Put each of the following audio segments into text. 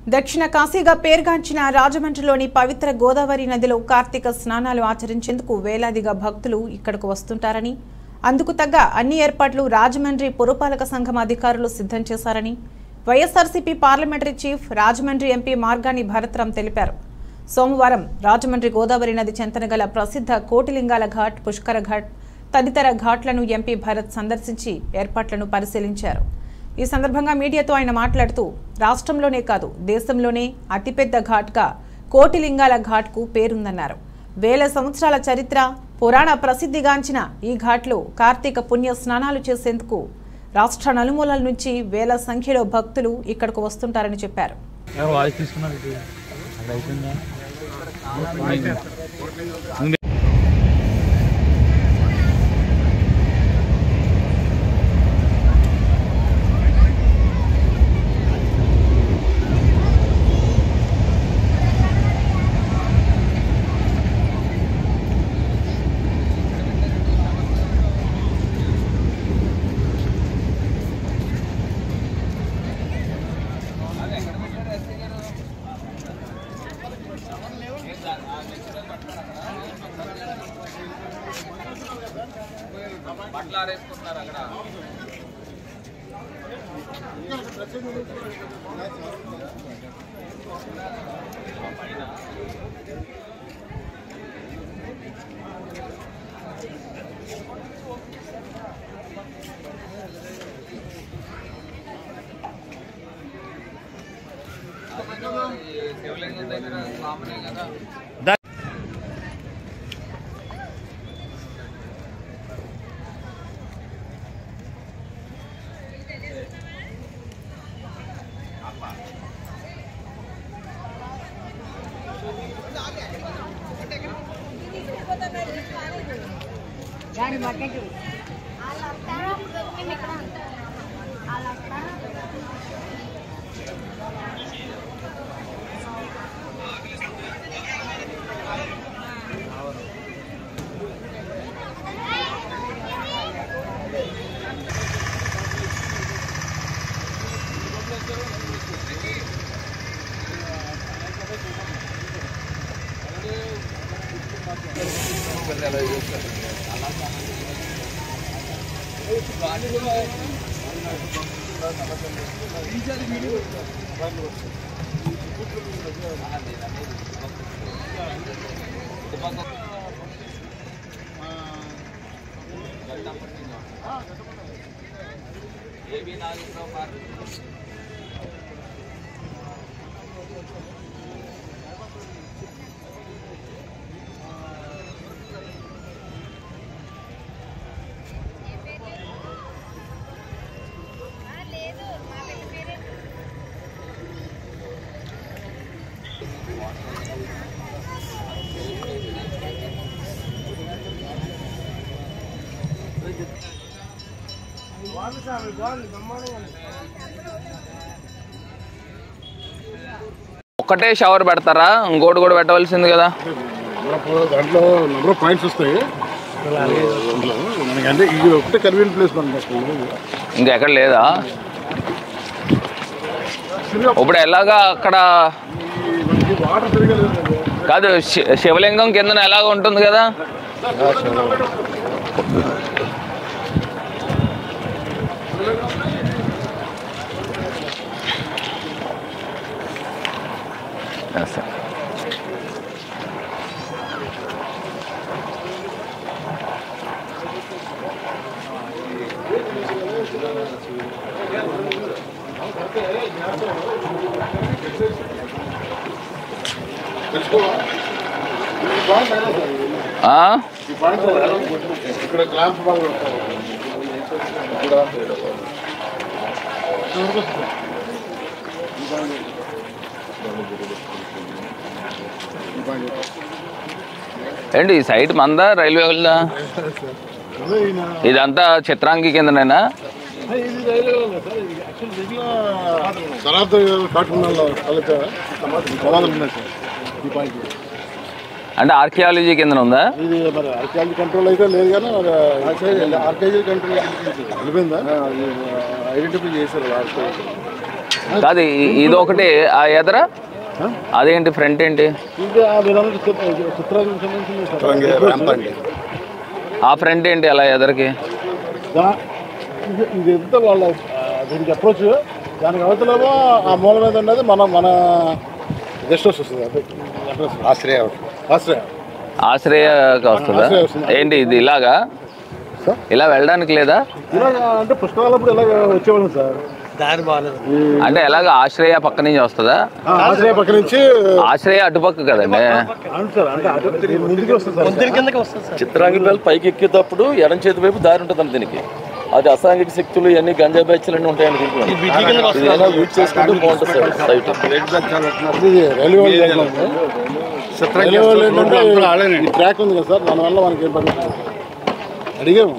దక్షిణ కాశీగా పేరుగాంచిన రాజమండ్రిలోని పవిత్ర గోదావరి నదిలో కార్తీక స్నానాలు ఆచరించేందుకు వేలాదిగా భక్తులు ఇక్కడకు వస్తుంటారని అందుకు తగ్గ అన్ని ఏర్పాట్లు రాజమండ్రి పురపాలక సంఘం అధికారులు సిద్ధం చేశారని YSRCP parliamentary chief Rajahmundry MP Margani Bharatram తెలిపారు సోమవారం రాజమండ్రి గోదావరి నది చెంతన గల ప్రసిద్ధ కోటిలింగాల ఘాట్ పుష్కర ఘాట్ తదితర ఘాట్లను ఎంపీ భరత్ సందర్శించి ఏర్పాట్లను పరిశీలించారు ఈ సందర్భంగా మీడియాతో ఆయన మాట్లాడుతూ రాష్ట్రంలోనే కాదు దేశంలోనే అతిపెద్ద ఘాట్గా కోటిలింగాల ఘాట్కు పేరుందన్నారు వేల సంవత్సరాల చరిత్ర పురాణ ప్రసిద్ధిగాంచిన ఈ ఘాట్లో కార్తీక పుణ్య స్నానాలు చేసేందుకు రాష్ట్ర నలుమూలల నుంచి వేల సంఖ్యలో భక్తులు ఇక్కడకు వస్తుంటారని చెప్పారు ఎవరు వాయిస్ తీసుకున్నారు ఇది? అది అయిపోయిందా దాని బకెట్ వాళ్ళు వస్తారా మేము ఇక్కడ ఉంటాం వాళ్ళు వస్తారా ఒక్కటే షవర్ పెడతారా ఇంకోటి కూడా పెట్టవలసింది కదా మనకు దాంట్లో నెంబర్ ఆఫ్ పాయింట్స్ వస్తాయి దాంట్లో మనకంటే ఇది ఒకటే కన్వీనియంట్ ప్లేస్ మనకి ఇంకా ఎక్కడ లేదా ఇప్పుడు ఎలాగా అక్కడ మనకి వాటర్ తిరగలేదు కాదు శి- శివలింగం కిందన ఎలాగ ఉంటుంది కదా Yes, sir. ఆ? ఈ పాయింట్స్ ఇక్కడ క్లాంప్స్ బాగా వస్తాయి ఇక్కడ ఇంతవరకు వస్తుంది. ఈ పాయింట్. ఈ పాయింట్. ఏంటి ఈ సైట్ మందా రైల్వే వాళ్ళదా అదే ఈయన ఇదంతా చిత్రాంగి కిందనేనా ఇది రైలు సార్ ఇది యాక్చువల్ రెగ్యులర్ తర్వాత కాకుండా కలిపి సమాధానం ఉన్నాయి సార్ ఈ పాయింట్ అంటే ఆర్కియాలజీ కిందన ఉందా ఇది మరి ఆర్కియాలజీ కంట్రోల్ అయితే లేదు కానీ మరి ఆర్కియాలజీ కంట్రోల్ వెళ్ళిపోయిందా ఐడెంటిఫై చేశారు ఆర్కియాలజీ కాదు ఇ- ఇది ఒకటి ఆ ఎదర అదేంటి ఫ్రంట్ ఏంటి ఇది ఆ మీరన్నట్టు చిత్ర- చిత్రానికి సంబంధించింది సార్. ఆ ఫ్రంట్ ఏంటి అలా ఎదరకి దా- ఇది- ఇది ఎంత వాళ్ళ ఆ, దీనికి అప్రోచ్ దానికి అవతలేమో ఆ మూల మీద ఉన్నది మన మన గెస్ట్ హౌస్ వస్తుంది అదే అడ్రస్ ఆశ్రయ ఆశ్రయ ఆశ్రయకి వస్తుందా ఆశ్రయ వస్తుంది. ఏంటి ఇది ఇలాగా సార్? ఇలా వెళ్ళడానికి లేదా ఇలాగ అంటే పుష్కరాలప్పుడు ఇలాగ వచ్చేవాళ్ళం సార్ అంటే ఎలాగ ఆశ్రయ పక్క నుంచి వస్తుందా ఆ, ఆశ్రయ పక్క నుంచి ఆశ్రయ అటుపక్క కదండి అవును సార్ అంటే అటు దీని ముందుకు వస్తుంది సార్ చిత్రాంగితాలు పైకి ఎక్కేటప్పుడు ఎడం చేతి వైపు దారి ఉంటుంది దీనికి అది అసాంఘిక శక్తులు ఇవన్నీ గంజా బ్యాచ్లు అన్నీ ఉంటాయని దీంట్లో ఇది ఏదైనా యూజ్ చేసుకుంటే బాగుంటుంది సార్ సైట్ ఇది రైల్వే వాళ్ళు చేస్తున్నారు. రైల్వే వాళ్ళు ఏంటంటే ఈ ట్రాక్ ఉంది కదా సార్ దానివల్ల మనకి ఏం పని అడిగాము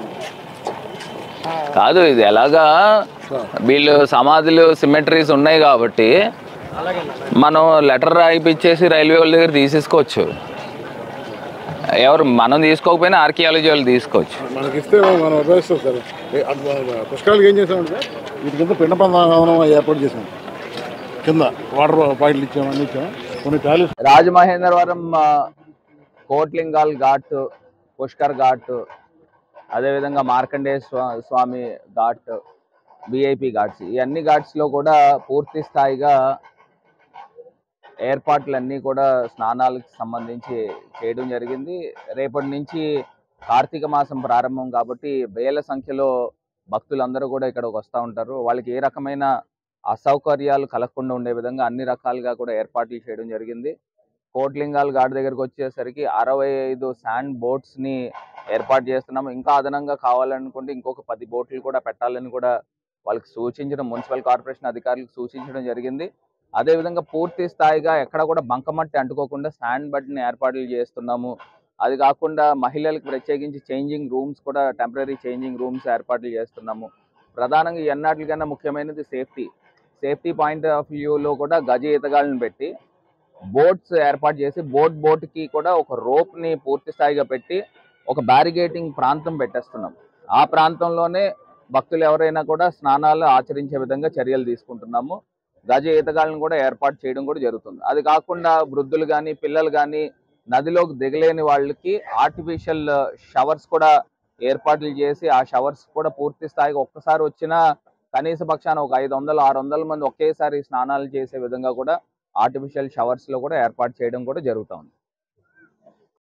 కాదు ఇది ఎలాగా వీళ్ళు సమాధులు సిమెట్రీస్ ఉన్నాయి కాబట్టి మనం లెటర్ రాయిపిచ్చేసి రైల్వే వాళ్ళ దగ్గర తీసేసుకోవచ్చు ఎవరు మనం తీసుకోకపోయినా ఆర్కియాలజీ వాళ్ళు తీసుకోవచ్చు మనకి ఇస్తే మనం ఉపయోగిస్తాం సార్ ఏ, అటు మన పుష్కరాలకు ఏం చేసామంటే వీటి కింద పిండ ప్రధానం ఏర్పాటు చేసాం కింద వాటర్ పాయింట్లు ఇచ్చాము అన్ని ఇచ్చాము కొన్ని ప్యాలెస్ రాజమహేంద్రవరం ఆ, కోట్లింగాల్ ఘాట్ పుష్కర్ ఘాట్ అదేవిధంగా మార్కండేయ స్వా స్వామి ఘాట్ విఐపి ఘాట్స్ ఈ అన్ని ఘాట్స్లో కూడా పూర్తి స్థాయిగా ఏర్పాట్లన్నీ కూడా స్నానాలకు సంబంధించి చేయడం జరిగింది రేపటి నుంచి కార్తీక మాసం ప్రారంభం కాబట్టి వేల సంఖ్యలో భక్తులందరూ కూడా ఇక్కడికి వస్తూ ఉంటారు వాళ్ళకి ఏ రకమైన అసౌకర్యాలు కలగకుండా ఉండే విధంగా అన్ని రకాలుగా కూడా ఏర్పాట్లు చేయడం జరిగింది కోట్లింగాల్ ఘాట్ దగ్గరకు వచ్చేసరికి అరవై ఐదు శాండ్ బోట్స్ ని ఏర్పాటు చేస్తున్నాము ఇంకా అదనంగా కావాలనుకుంటే ఇంకొక పది బోట్లు కూడా పెట్టాలని కూడా వాళ్ళకి సూచించడం మున్సిపల్ కార్పొరేషన్ అధికారులకు సూచించడం జరిగింది అదేవిధంగా పూర్తి స్థాయిగా ఎక్కడ కూడా బంకమట్టి అంటుకోకుండా శాండ్ బడ్ని ఏర్పాట్లు చేస్తున్నాము అది కాకుండా మహిళలకు ప్రత్యేకించి చేంజింగ్ రూమ్స్ కూడా టెంపరీ చేంజింగ్ రూమ్స్ ఏర్పాట్లు చేస్తున్నాము ప్రధానంగా ఈ అన్నిటికన్నా ముఖ్యమైనది సేఫ్టీ సేఫ్టీ పాయింట్ ఆఫ్ వ్యూలో కూడా గజ ఈతగాళ్ళని పెట్టి బోట్స్ ఏర్పాటు చేసి బోట్ బోట్కి కూడా ఒక రోప్ని పూర్తి స్థాయిగా పెట్టి ఒక బ్యారిగేటింగ్ ప్రాంతం పెట్టేస్తున్నాం ఆ ప్రాంతంలోనే భక్తులు ఎవరైనా కూడా స్నానాలు ఆచరించే విధంగా చర్యలు తీసుకుంటున్నాము గజ ఈతగాళ్ళని కూడా ఏర్పాటు చేయడం కూడా జరుగుతుంది అది కాకుండా వృద్ధులు కానీ పిల్లలు కానీ నదిలోకి దిగలేని వాళ్ళకి ఆర్టిఫిషియల్ షవర్స్ కూడా ఏర్పాట్లు చేసి ఆ షవర్స్ కూడా పూర్తి స్థాయిగా ఒక్కసారి వచ్చినా కనీస పక్షాన ఒక ఐదు వందలు ఆరు వందల మంది ఒకేసారి స్నానాలు చేసే విధంగా కూడా ఆర్టిఫిషియల్ షవర్స్ లో కూడా ఏర్పాటు చేయడం కూడా జరుగుతుంది